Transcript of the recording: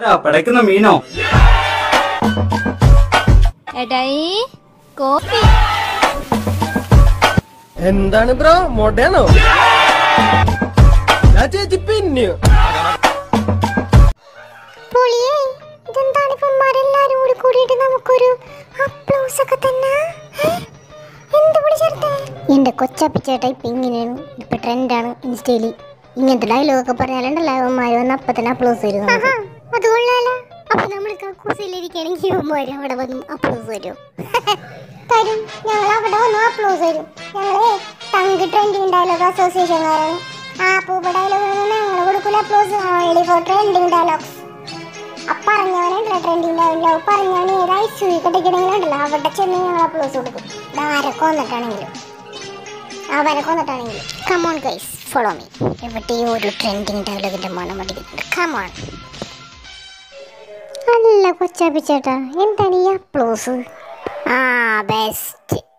ആ, പിടയ്ക്കുന്ന മീനോ എടായി കോപ്പി എന്താണ് ബ്രോ മൊടയാണോ ഞാൻ ചേച്ചി പിന്നെയോ പൊളിയേ ഇതെന്താണ് ഇപ്പന്മാരെല്ലാരും കൂടി കൂടിയിട്ട് നമുക്കൊരു അപ്ലോസ് ഒക്കെ തന്നെ എന്ത് വിളിച്ചെടുത്തേ എന്റെ കൊച്ചപ്പിച്ചേട്ട ഇപ്പൊ ഇങ്ങനെയാണ് ഇപ്പൊ ട്രെൻഡാണ് ഇൻസ്റ്റയില് ഇങ്ങനത്തെ ഡയലോഗൊക്കെ പറഞ്ഞാലുണ്ടല്ലോ ഇവന്മാര് വന്ന് അപ്പൊ തന്നെ അപ്ലോസ് വരും അത് കൊള്ളാലോ അപ്പൊ നമ്മൾ കക്കൂസിലിരിക്കണെങ്കിൽ ഇവന്മാര് അവിടെ വന്ന് അപ്ലോസ് വരും തരും ഞങ്ങൾ അവിടെ വന്ന് അപ്ലോസ് വരും ഞങ്ങളെ തങ്ക് ട്രെൻഡിങ് ഡയലോഗ് അസോസിയേഷൻകാരാണ് ആ പൂപ്പ ഡയലോഗ് ഞങ്ങൾ കൊടുക്കൂല applause only for trending dialogues പറഞ്ഞവനുണ്ടല്ലോ ട്രെൻഡിങ് ഡയലോഗ് പറഞ്ഞവൻ ഏത് ഐശ്വര്യ കെട്ടിക്കണമെങ്കിലുണ്ടല്ലോ അവിടെ ചെന്ന് ഞങ്ങൾ അപ്ലോസ് കൊടുക്കും ഇത് ആരെ കൊന്നിട്ടാണെങ്കിലും അവരെ കൊന്നിട്ടാണെങ്കിലും കമോൺ ഗൈസ് ഫോളോ മീ എവിടെയോ ഒരു ട്രെൻഡിങ് ഡയലോഗിന്റെ മണം അടിക്കുന്നുണ്ട് കമോൺ അല്ല കൊച്ചാപ്പിച്ചേട്ടാ എന്താണ് ഈ അപ്ലോസ് ആ ബെസ്റ്റ്